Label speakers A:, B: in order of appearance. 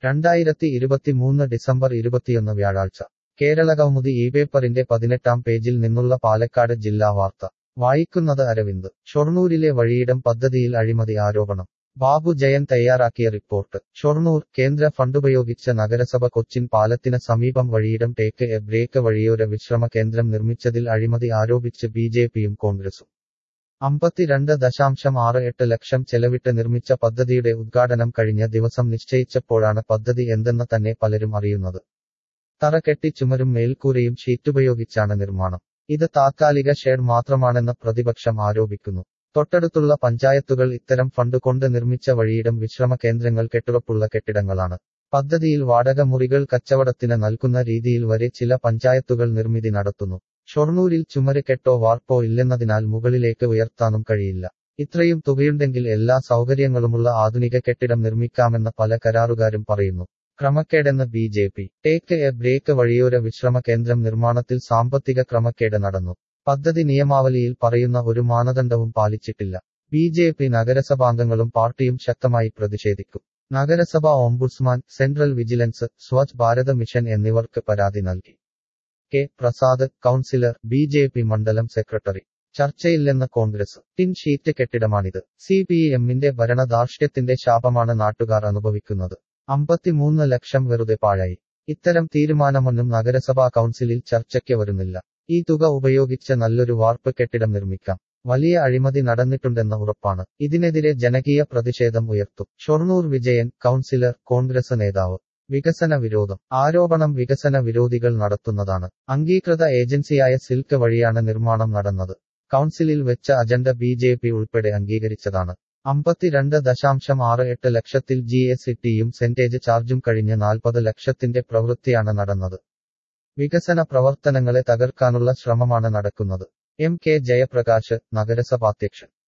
A: രണ്ടായിരത്തി ഇരുപത്തിമൂന്ന് ഡിസംബർ ഇരുപത്തിയൊന്ന് വ്യാഴാഴ്ച കേരളകൗമുദി ഈ പേപ്പറിന്റെ പതിനെട്ടാം പേജിൽ നിന്നുള്ള പാലക്കാട് ജില്ലാ വാർത്ത വായിക്കുന്നത് അരവിന്ദ് ഷൊർണൂരിലെ വഴിയിടം പദ്ധതിയിൽ അഴിമതി ആരോപണം ബാബു ജയൻ തയ്യാറാക്കിയ റിപ്പോർട്ട് ഷൊർണൂർ കേന്ദ്ര ഫണ്ടുപയോഗിച്ച നഗരസഭ കൊച്ചിൻ പാലത്തിന് സമീപം വഴിയിടം ടേക്ക് എ ബ്രേക്ക് വഴിയോര വിശ്രമ കേന്ദ്രം നിർമ്മിച്ചതിൽ അഴിമതി ആരോപിച്ച് ബി ജെ പിയും കോൺഗ്രസും അമ്പത്തിരണ്ട് ദശാംശം ആറ് എട്ട് ലക്ഷം ചെലവിട്ട് നിർമ്മിച്ച പദ്ധതിയുടെ ഉദ്ഘാടനം കഴിഞ്ഞ ദിവസം നിശ്ചയിച്ചപ്പോഴാണ് പദ്ധതി എന്തെന്ന് തന്നെ പലരും അറിയുന്നത് തറ കെട്ടി ചുമരും മേൽക്കൂരയും ഷീറ്റുപയോഗിച്ചാണ് നിർമ്മാണം ഇത് താത്കാലിക ഷെഡ് മാത്രമാണെന്ന് പ്രതിപക്ഷം ആരോപിക്കുന്നു തൊട്ടടുത്തുള്ള പഞ്ചായത്തുകൾ ഇത്തരം ഫണ്ട് കൊണ്ട് നിർമ്മിച്ച വഴിയിടം വിശ്രമ കേന്ദ്രങ്ങൾ കെട്ടുറപ്പുള്ള കെട്ടിടങ്ങളാണ് പദ്ധതിയിൽ വാടക മുറികൾ കച്ചവടത്തിന് നൽകുന്ന രീതിയിൽ വരെ ചില പഞ്ചായത്തുകൾ നിർമ്മിതി നടത്തുന്നു ഷൊർണൂരിൽ ചുമര് കെട്ടോ വാർപ്പോ ഇല്ലെന്നതിനാൽ മുകളിലേക്ക് ഉയർത്താനും കഴിയില്ല ഇത്രയും തുകയുണ്ടെങ്കിൽ എല്ലാ സൗകര്യങ്ങളുമുള്ള ആധുനിക കെട്ടിടം നിർമ്മിക്കാമെന്ന് പല കരാറുകാരും പറയുന്നു ക്രമക്കേടെന്ന് B J P take a break വഴിയോര വിശ്രമ കേന്ദ്രം നിർമ്മാണത്തിൽ സാമ്പത്തിക ക്രമക്കേട് നടന്നു പദ്ധതി നിയമാവലിയിൽ പറയുന്ന ഒരു മാനദണ്ഡവും പാലിച്ചിട്ടില്ല ബി ജെ പി നഗരസഭാംഗങ്ങളും പാർട്ടിയും ശക്തമായി പ്രതിഷേധിക്കും നഗരസഭ ombudsman central vigilance Swachh Bharat mission എന്നിവർക്ക് പരാതി നൽകി K Prasad councillor B J P മണ്ഡലം സെക്രട്ടറി ചർച്ചയില്ലെന്ന് കോൺഗ്രസ് ടിൻ ഷീറ്റ് കെട്ടിടമാണിത് സി പി എമ്മിന്റെ ഭരണധാർഷ്ട്യത്തിന്റെ ശാപമാണ് നാട്ടുകാർ അനുഭവിക്കുന്നത് അമ്പത്തിമൂന്ന് ലക്ഷം വെറുതെ പാഴായി ഇത്തരം തീരുമാനമൊന്നും നഗരസഭാ കൗൺസിലിൽ ചർച്ചയ്ക്ക് വരുന്നില്ല ഈ തുക ഉപയോഗിച്ച് നല്ലൊരു വാർപ്പ് കെട്ടിടം നിർമ്മിക്കാം വലിയ അഴിമതി നടന്നിട്ടുണ്ടെന്ന് ഉറപ്പാണ് ഇതിനെതിരെ ജനകീയ പ്രതിഷേധം ഉയർത്തും ഷൊർണൂർ വിജയൻ കൗൺസിലർ കോൺഗ്രസ് നേതാവ് വികസന വിരോധം ആരോപണം വികസന വിരോധികൾ നടത്തുന്നതാണ് അംഗീകൃത ഏജൻസിയായ സിൽക്ക് വഴിയാണ് നിർമ്മാണം നടന്നത് കൗൺസിലിൽ വെച്ച അജണ്ട ബി ജെ പി ഉൾപ്പെടെ അംഗീകരിച്ചതാണ് അമ്പത്തിരണ്ട് ദശാംശം ആറ് എട്ട് ലക്ഷത്തിൽ ജി എസ് ടിയും സെന്റേജ് ചാർജും കഴിഞ്ഞ് നാൽപ്പത് ലക്ഷത്തിന്റെ പ്രവൃത്തിയാണ് നടന്നത് വികസന പ്രവർത്തനങ്ങളെ തകർക്കാനുള്ള ശ്രമമാണ് നടക്കുന്നത് എം കെ ജയപ്രകാശ് നഗരസഭാധ്യക്ഷൻ